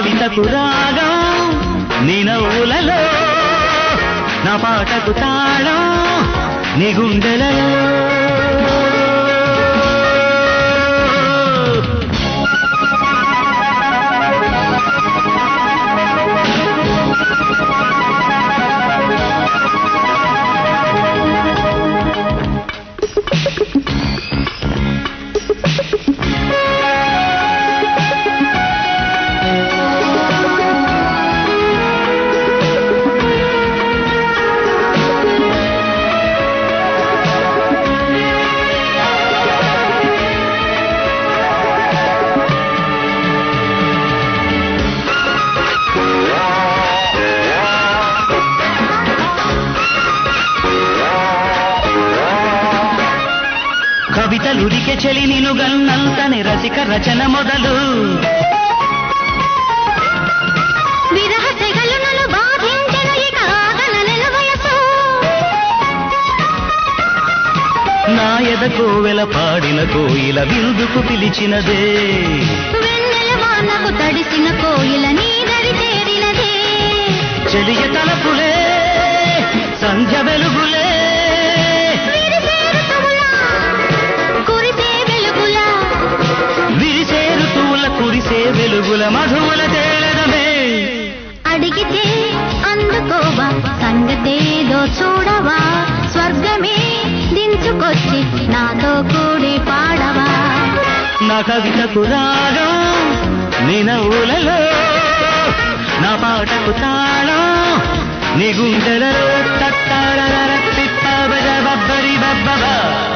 కవితకు రాగం నీ నవ్వులలో నా పాటకు తాళం నీ గుండెలలో కవితలుడికే చెలి నిను గన్నంతనే రసిక రచన మొదలు విరహ తెగలు నన్ను బాధించెను ఇక ఆగననెల వయసు నా ఎద కోవెల పాడిన కోయిల విందుకు పిలిచినదే వెన్నెల వానకు తడిసిన కోయిల నీదరి చేరినదే చెలియ తలపులే సంధ్య వెలుగులే విరిసే ఋతువులా, కురిసే వెలుగులా విరిసే ఋతువుల కురిసే వెలుగుల మధువుల తేలదమే అడిగితే అందుకోవా సంగతేదో చూడవా స్వర్గమే దించుకొచ్చి నాతో కూడి పాడవా నా కవితకు రాగం నీ నవ్వులలో నా పాటకు తాళం నీ గుండెలలో తట్టాడ బబ్బరి బబ్బా